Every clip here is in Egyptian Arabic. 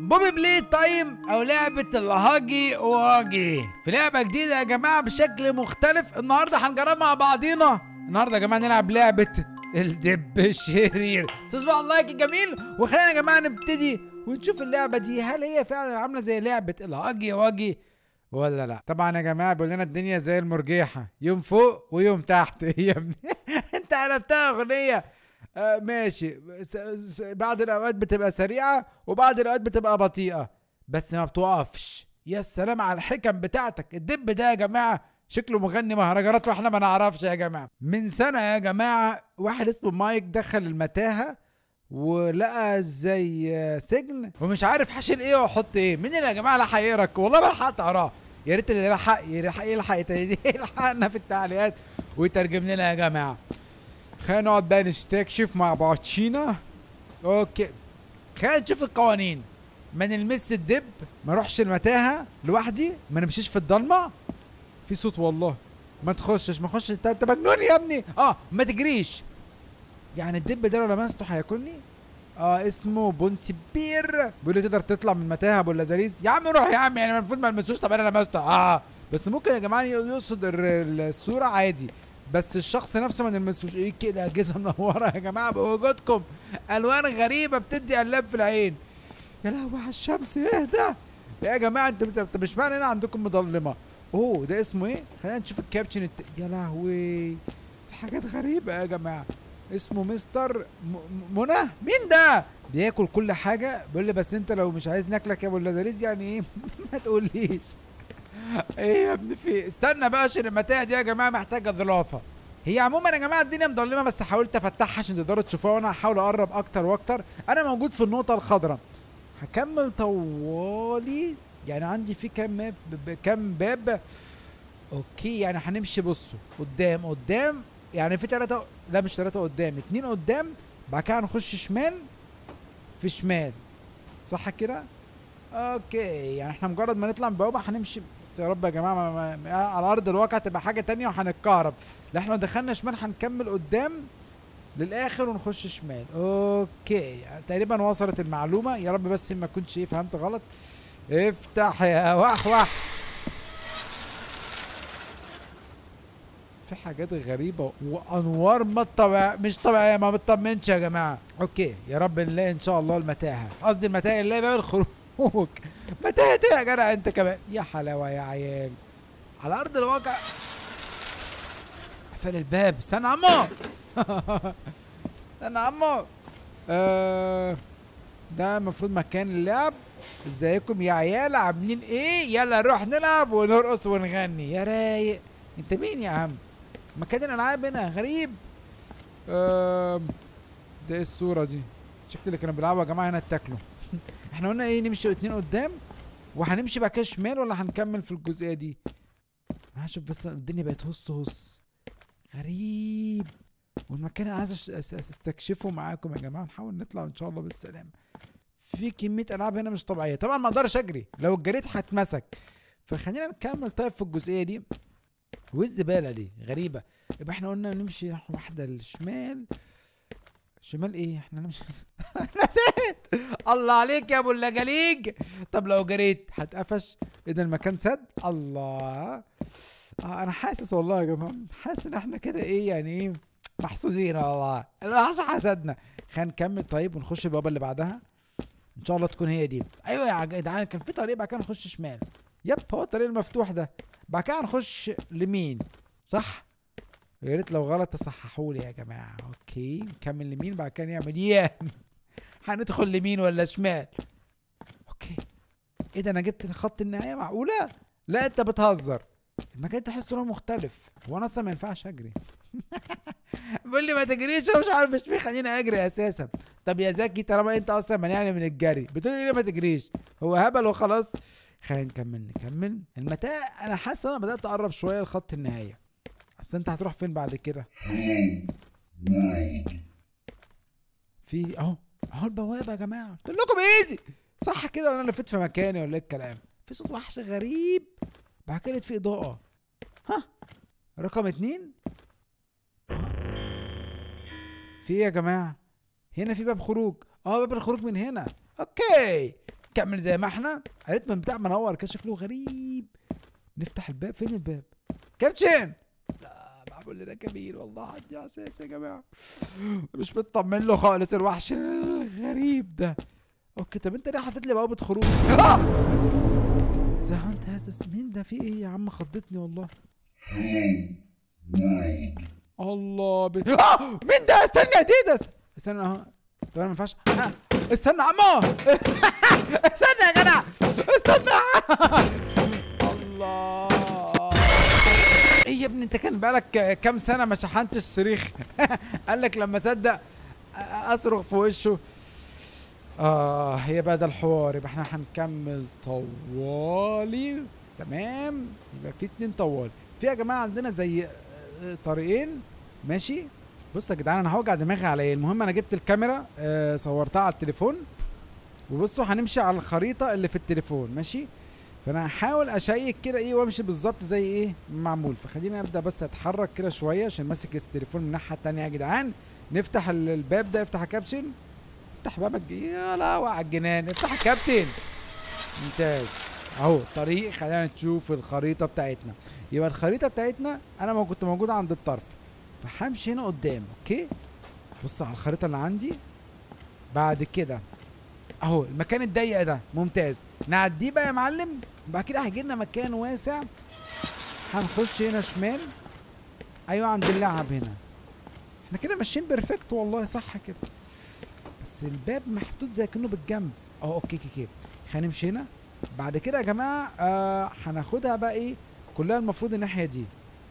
بوبي بلاي تايم او لعبة الهاجي واجي في لعبة جديدة يا جماعة بشكل مختلف النهاردة هنجربها مع بعضينا النهاردة يا جماعة نلعب لعبة الدب الشرير تصبحوا اللايك الجميل وخلينا يا جماعة نبتدي ونشوف اللعبة دي هل هي فعلا عاملة زي لعبة الهاجي واجي ولا لا طبعا يا جماعة بيقول لنا الدنيا زي المرجيحة يوم فوق ويوم تحت يا ابني انت قلبتها اغنية آه ماشي س- س- بعض الاوقات بتبقى سريعه وبعض الاوقات بتبقى بطيئه بس ما بتوقفش يا سلام على الحكم بتاعتك الدب ده يا جماعه شكله مغني مهرجانات واحنا ما نعرفش يا جماعه من سنه يا جماعه واحد اسمه مايك دخل المتاهه ولقى زي آه، سجن ومش عارف هشيل ايه واحط ايه مين اللي يا جماعه لحق يقرا والله ما لحقت اقراه يا ريت اللي لحق يلحق يلحق يلحقنا في التعليقات ويترجم لنا يا جماعه خلينا نقعد بقى نستكشف مع بعضينا اوكي خلينا نشوف القوانين ما نلمس الدب ما اروحش المتاهه لوحدي ما نمشيش في الضلمه في صوت والله ما تخشش ما تخشش انت انت مجنون يا ابني اه ما تجريش يعني الدب ده لو لمسته هياكلني اه اسمه بونسي بير بيقول لي تقدر تطلع من متاهه ابو اللذاذيز يا عم روح يا عم يعني المفروض ما المسوش طب انا لمسته اه بس ممكن يا جماعه يقصد الر- الصوره عادي بس الشخص نفسه ما نلمسوش ايه كده اجهزه منوره يا جماعه بوجودكم الوان غريبه بتدي قلاب في العين يا لهوي على الشمس ايه ده يا جماعه انتوا انتوا انتوا مش معنى هنا عندكم مظلمه اوه ده اسمه ايه خلينا نشوف الكابتشن الت... يا لهوي في حاجات غريبه يا جماعه اسمه مستر م... م- منى مين ده بياكل كل حاجه بيقول لي بس انت لو مش عايز ناكلك يا ابو اللذيذ يعني ايه ما تقوليش ايه يا ابني في استنى بقى عشان المتاهه دي يا جماعه محتاجه ظرافه هي عموما يا جماعه الدنيا مظلمه بس حاولت افتحها عشان تقدروا تشوفوها وانا هحاول اقرب اكتر واكتر انا موجود في النقطه الخضراء هكمل طوالي يعني عندي في كام ماب ب- كام باب اوكي يعني هنمشي بصوا قدام قدام يعني في ثلاثة لا مش ثلاثة قدام اتنين قدام بعد كده هنخش شمال في شمال صح كده؟ اوكي يعني احنا مجرد ما نطلع من بوابه هنمشي بس يا رب يا جماعه ما ما ما على ارض الواقع تبقى حاجه تانية وهنتكهرب لا احنا لو دخلنا شمال هنكمل قدام للاخر ونخش شمال اوكي يعني تقريبا وصلت المعلومه يا رب بس ما اكونش ايه فهمت غلط افتح يا وحوح في حاجات غريبة وأنوار ما طبيعية مش طبيعية ما بتطمنش يا جماعة أوكي يا رب نلاقي إن شاء الله المتاهة قصدي المتاهة نلاقي باب الخروج متاهة إيه يا جدع أنت كمان يا حلاوة يا عيال على أرض الواقع قفل الباب استنى يا عمو استنى يا عمو آه ده المفروض مكان اللعب ازيكم يا عيال عاملين ايه يلا نروح نلعب ونرقص ونغني يا رايق انت مين يا عم مكان الالعاب هنا غريب آم، ده ايه الصوره دي شكل اللي كانوا بيلعبوا يا جماعه هنا اتاكلوا احنا قلنا ايه نمشي اتنين قدام وهنمشي بعد كده شمال ولا هنكمل في الجزئيه دي انا هشوف بس الدنيا بقت هص هص غريب والمكان انا عايز أش- أس- أس- استكشفه معاكم يا جماعه نحاول نطلع ان شاء الله بالسلامه في كميه العاب هنا مش طبيعيه طبعا ما اقدرش اجري لو جريت هتمسك فخلينا نكمل طيب في الجزئيه دي والزباله دي غريبه يبقى احنا قلنا نمشي ناحيه واحده للشمال شمال ايه احنا نمشي نسيت الله عليك يا ابو اللجاليج طب لو جريت هتقفش ايه ده المكان سد الله آه انا حاسس والله يا جماعه حاسس ان احنا كده ايه يعني ايه محسودين والله الوحش حسدنا خلينا نكمل طيب ونخش البوابه اللي بعدها ان شاء الله تكون هي دي ايوه يا جدعان كان في طريق بعد كده نخش شمال يب هو الطريق المفتوح ده بعد كده هنخش لمين صح يا ريت لو غلط تصححوا لي يا جماعه اوكي نكمل لمين بعد كده نعمل ايه هندخل لمين ولا شمال اوكي ايه ده انا جبت خط النهايه معقوله لا انت بتهزر المكان تحس انه مختلف وانا اصلا ما ينفعش اجري بيقول لي ما تجريش أنا مش عارف مش خليني اجري اساسا طب يا زكي طالما انت اصلا مانعني من الجري بتقول لي ليه ما تجريش هو هبل وخلاص خلينا نكمل نكمل المتاع انا حاسس ان انا بدات اقرب شويه لخط النهايه اصل انت هتروح فين بعد كده في اهو اهو البوابه يا جماعه قلت لكم ايزي صح كده ولا انا لفيت في مكاني ولا ايه الكلام في صوت وحش غريب بعد كده في اضاءه ها رقم اتنين في ايه يا جماعه هنا في باب خروج اه باب الخروج من هنا اوكي كمل زي ما احنا الريتم بتاع منور كان شكله غريب نفتح الباب فين الباب كابتن لا معمول لنا كبير والله عندي احساس يا جماعه مش مطمن له خالص الوحش الغريب ده اوكي طب انت ليه حاطط لي بوابه خروج آه! زهقت هاسس مين ده في ايه يا عم خضتني والله الله ب... آه! مين ده استنى يا ديدس استنى اهو طب انا ما ينفعش آه! استنى يا عمو استنى يا جدع استنى الله ايه يا ابني انت كان بقالك كام سنه ما شحنتش الصريخ قال لك لما صدق اصرخ في وشه اه هي بقى ده الحوار يبقى احنا هنكمل طوالي تمام يبقى في اتنين طوالي في يا جماعه عندنا زي آه، طريقين ماشي بص يا جدعان انا هوجع دماغي على ايه المهم انا جبت الكاميرا آه صورتها على التليفون وبصوا هنمشي على الخريطه اللي في التليفون ماشي فانا هحاول اشيك كده ايه وامشي بالظبط زي ايه معمول فخليني ابدا بس اتحرك كده شويه عشان ماسك التليفون من الناحيه التانيه يا جدعان نفتح ال- الباب ده افتح يا كابتن افتح بابك يا لا على الجنان افتح يا كابتن ممتاز اهو الطريق خلينا نشوف الخريطه بتاعتنا يبقى الخريطه بتاعتنا انا ما كنت موجود عند الطرف فهمشي هنا قدام اوكي بص على الخريطه اللي عندي بعد كده اهو المكان الضيق ده ممتاز نعديه بقى يا معلم بعد كده هيجي لنا مكان واسع هنخش هنا شمال ايوه عند اللعب هنا احنا كده ماشيين بيرفكت والله صح كده بس الباب محطوط زي كانه بالجنب اه اوكي اوكي اوكي خلينا نمشي هنا بعد كده يا جماعه آه هناخدها بقى ايه كلها المفروض الناحيه دي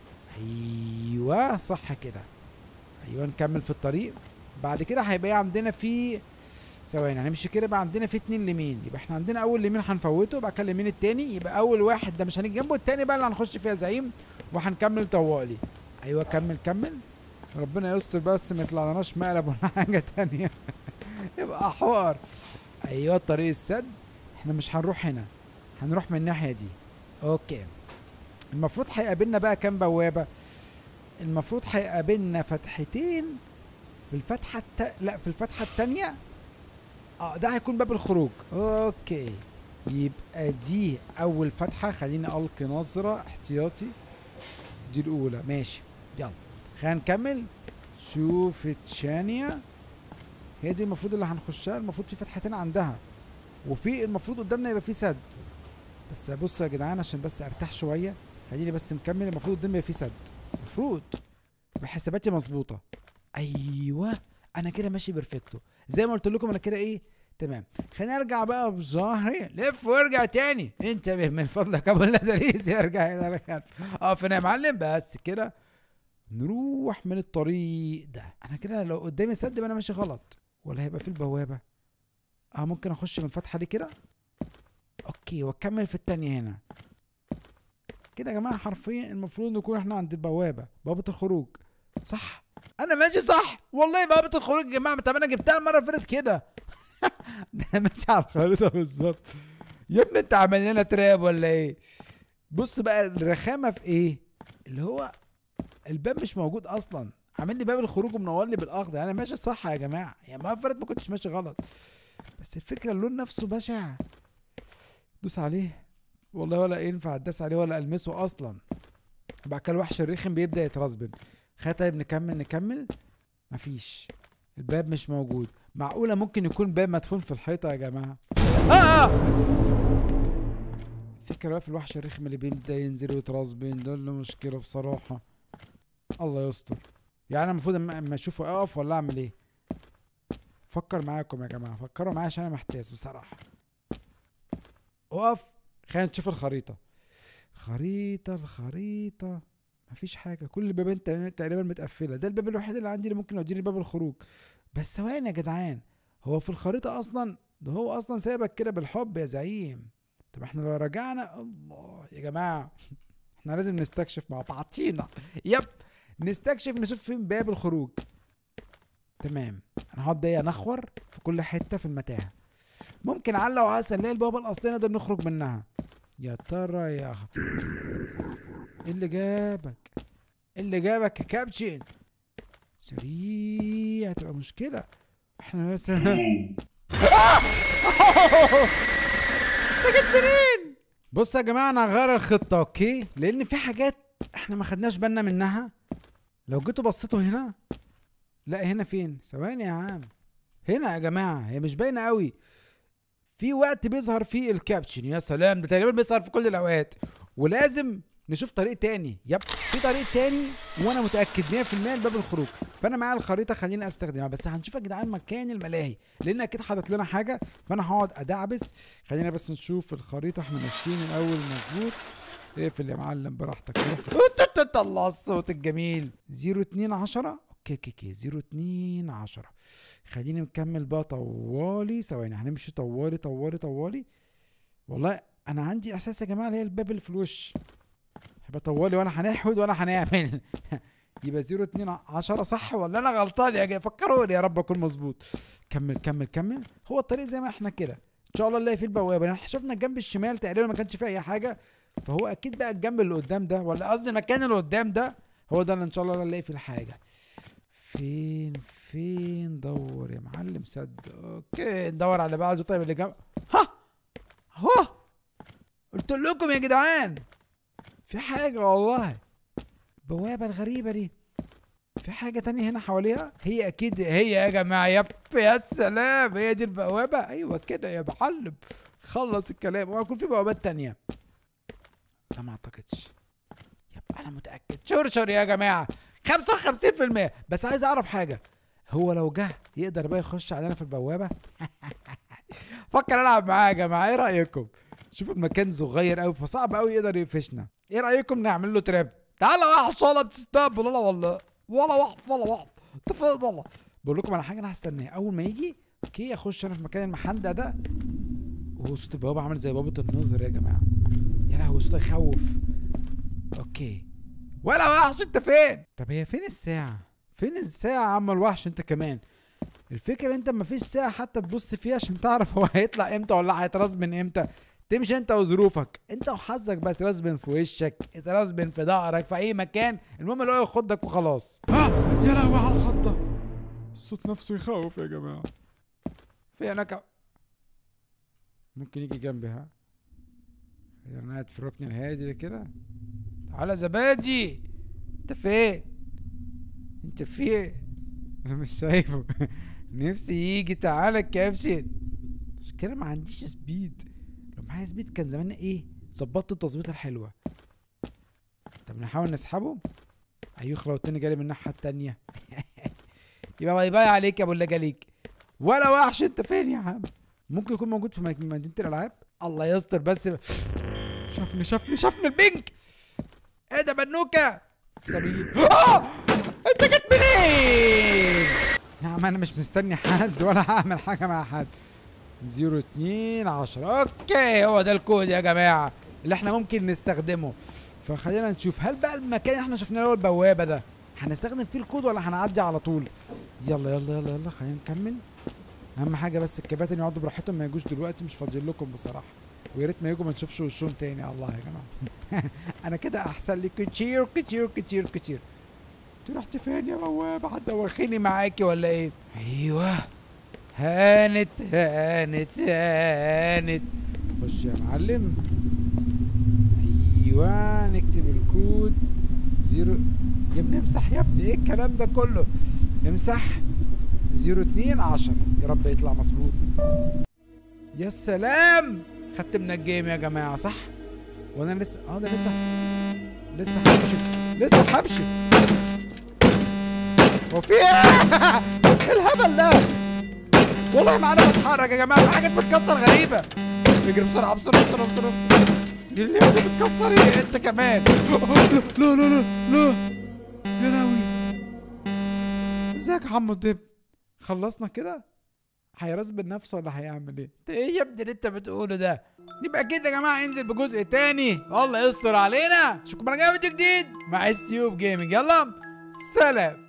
ايوه صح كده ايوه نكمل في الطريق بعد كده هيبقى إيه عندنا في ثواني هنمشي كده بقى عندنا في اتنين لمين يبقى احنا عندنا اول لمين هنفوته بعد كده اليمين التاني يبقى اول واحد ده مش هنيجي جنبه التاني بقى اللي هنخش فيها زعيم وهنكمل طوالي ايوه كمل كمل ربنا يستر بس ما يطلعناش مقلب ولا حاجه تانية يبقى حوار ايوه طريق السد احنا مش هنروح هنا هنروح من الناحيه دي اوكي المفروض هيقابلنا بقى كام بوابه المفروض هيقابلنا فتحتين في الفتحه الت... لا في الفتحه التانية اه ده هيكون باب الخروج اوكي يبقى دي اول فتحه خليني القي نظره احتياطي دي الاولى ماشي يلا خلينا نكمل شوف الثانيه هي دي المفروض اللي هنخشها المفروض في فتحتين عندها وفي المفروض قدامنا يبقى في سد بس بصوا يا جدعان عشان بس ارتاح شويه خليني بس مكمل المفروض قدامي يبقى في سد المفروض بحساباتي مظبوطه ايوه انا كده ماشي بيرفكتو زي ما قلت لكم انا كده ايه تمام خليني ارجع بقى بظهري لف وارجع تاني انتبه من فضلك ابو اللذيذ ارجع هنا ارجع اقف هنا يا معلم بس كده نروح من الطريق ده انا كده لو قدامي سد يبقى انا ماشي غلط ولا هيبقى في البوابه اه ممكن اخش من الفتحه دي كده اوكي واكمل في التانية هنا كده يا جماعه حرفيا المفروض نكون احنا عند البوابه بوابه الخروج صح انا ماشي صح والله بوابه الخروج يا جماعه طب انا جبتها المره اللي فاتت كده ده انا ماشي على الخريطه بالظبط يا ابني انت عامل لنا تراب ولا ايه بص بقى الرخامه في ايه اللي هو الباب مش موجود اصلا عامل لي باب الخروج ومنور لي بالاخضر انا ماشي صح يا جماعه يعني ما فرد ما كنتش ماشي غلط بس الفكره اللون نفسه بشع دوس عليه والله ولا ينفع اداس عليه ولا المسه اصلا بعد كده الوحش الرخم بيبدا يترسبن خلينا طيب نكمل نكمل مفيش الباب مش موجود معقوله ممكن يكون باب مدفون في الحيطه يا جماعه اه اه فكرة بقى في الوحش الرخم اللي بيبدا ينزل ويترسبن ده اللي مشكله بصراحه الله يستر يعني انا المفروض اما أما اشوفه اقف ولا اعمل ايه فكر معاكم يا جماعه فكروا معايا عشان انا محتاس بصراحه اقف خلينا نشوف الخريطه الخريطه الخريطه مفيش حاجه كل البيبان تق- تقريبا متقفله ده الباب الوحيد اللي عندي اللي ممكن يوديني باب الخروج بس ثواني يا جدعان هو في الخريطه اصلا ده هو اصلا سايبك كده بالحب يا زعيم طب احنا لو رجعنا الله يا جماعه احنا لازم نستكشف مع بعضينا يب نستكشف نشوف فين باب الخروج تمام انا هقعد بقى انخور في كل حته في المتاهه ممكن على وعسى نلاقي البوابه الاصليه نقدر نخرج منها يا ترى يا أخ- ايه اللي جابك ايه اللي جابك يا كابتن سريع هتبقى مشكله احنا بس جت منين بص يا جماعه انا هغير الخطه اوكي لان في حاجات احنا ما خدناش بالنا منها لو جيتوا بصيتوا هنا لا هنا فين ثواني يا عم هنا يا جماعه هي مش باينه قوي في وقت بيظهر فيه الكابتشن يا سلام ده تقريبا بيظهر في كل الاوقات ولازم نشوف طريق تاني يب في طريق تاني وانا متاكد 100% لباب الخروج فانا معايا الخريطه خليني استخدمها بس هنشوف يا جدعان مكان الملاهي لان اكيد حاطط لنا حاجه فانا هقعد ادعبس خلينا بس نشوف الخريطه احنا ماشيين الاول مظبوط اقفل يا معلم براحتك روح الله الصوت الجميل 0 2 10 اوكي اوكي اوكي 0 2 10 خليني نكمل بقى طوالي ثواني هنمشي طوالي طوالي طوالي والله انا عندي احساس يا جماعه اللي هي الباب اللي في الوش هيبقى طوالي وانا هنحود وانا هنعمل يبقى 0 2 10 صح ولا انا غلطان يا جماعه فكروني يا رب اكون مظبوط كمل كمل كمل هو الطريق زي ما احنا كده ان شاء الله نلاقي فيه البوابه احنا شفنا الجنب الشمال تقريبا ما كانش فيه اي حاجه فهو اكيد بقى الجنب اللي قدام ده ولا قصدي المكان اللي قدام ده هو ده اللي ان شاء الله نلاقي فيه الحاجه فين فين دور يا معلم صدق اوكي ندور على اللي بعده طيب اللي جنب ها اهو قلت لكم يا جدعان في حاجه والله البوابه الغريبه دي في حاجة تانية هنا حواليها هي أكيد هي يا جماعة يب يا سلام هي دي البوابة أيوة كده يا معلم خلص الكلام وهيكون في بوابات تانية لا ما أعتقدش يب أنا متأكد شرشر يا جماعة 55% بس عايز أعرف حاجة هو لو جه يقدر بقى يخش علينا في البوابة فكر ألعب معاه يا جماعة إيه رأيكم؟ شوف المكان صغير قوي فصعب قوي يقدر يقفشنا ايه رايكم نعمل له تراب تعالى واحد ولا بتستقبل ولا ولا ولا واحد ولا واحد اتفق والله بقول لكم على حاجه انا هستناه اول ما يجي اوكي اخش انا في مكان المحندق ده وهو صوت البوابه عامل زي بوابه النظر يا جماعه يا لهوي صوت يخوف اوكي ولا وحش انت فين طب هي فين الساعه فين الساعه يا عم الوحش انت كمان الفكره انت ما فيش ساعه حتى تبص فيها عشان تعرف هو هيطلع امتى ولا هيترسبن امتى تمشي انت وظروفك انت وحظك بقى ترسبن في وشك ترسبن في ظهرك في اي مكان المهم اللي هو يخضك وخلاص ها يا لهوي على الخضه الصوت نفسه يخوف يا جماعه في هناك ممكن يجي جنبي ها انا قاعد في الركن الهادي ده كده تعالى زبادي انت فين انت فين انا مش شايفه نفسي يجي تعالى كابشن مش كده ما عنديش سبيد لو معايا سبيد كان زماننا ايه ظبطت التظبيطه الحلوه طب نحاول نسحبه هيخلق التاني جالي من الناحيه التانيه يبقى باي باي عليك يا ابو اللجاليك ولا وحش انت فين يا عم ممكن يكون موجود في مك- مدينه الالعاب الله يستر بس شافني شافني شافني البنك ايه ده بنوكه سريع آه! انت جيت منين يا عم انا مش مستني حد ولا هعمل حاجه مع حد زيرو اتنين عشرة اوكي هو ده الكود يا جماعة اللي احنا ممكن نستخدمه فخلينا نشوف هل بقى المكان اللي احنا شفناه اللي هو البوابة ده هنستخدم فيه الكود ولا هنعدي على طول يلا يلا يلا يلا خلينا نكمل اهم حاجة بس الكباتن يقعدوا براحتهم ما يجوش دلوقتي مش فاضيين لكم بصراحة ويا ريت ما يجوا ما نشوفش وشهم تاني الله يا جماعة انا كده احسن لي كتير كتير كتير كتير انت رحت فين يا بوابة حد واخيني معاكي ولا ايه ايوه هانت هانت هانت خش يا معلم ايوه نكتب الكود زيرو يا ابني امسح يا ابني ايه الكلام ده كله امسح زيرو اتنين عشرة يا رب يطلع مظبوط يا سلام ختمنا الجيم يا جماعة صح وانا لسه اه ده لسه لسه همشي لسه همشي هو في ايه إيه الهبل ده والله ما انا بتحرك يا جماعه في حاجات بتكسر غريبه اجري بسرعه بسرعه بسرعه بسرعه دي اللي اللي بتكسر ايه انت كمان لا لا لا لا لا يا لهوي ازيك يا حمو الدب خلصنا كده هيرزبن نفسه ولا هيعمل ايه؟ انت ايه يا ابني اللي انت بتقوله ده؟ يبقى كده يا جماعه انزل بجزء تاني الله يستر علينا اشوفكم مره جايه فيديو جديد مع اس تيوب جيمنج يلا سلام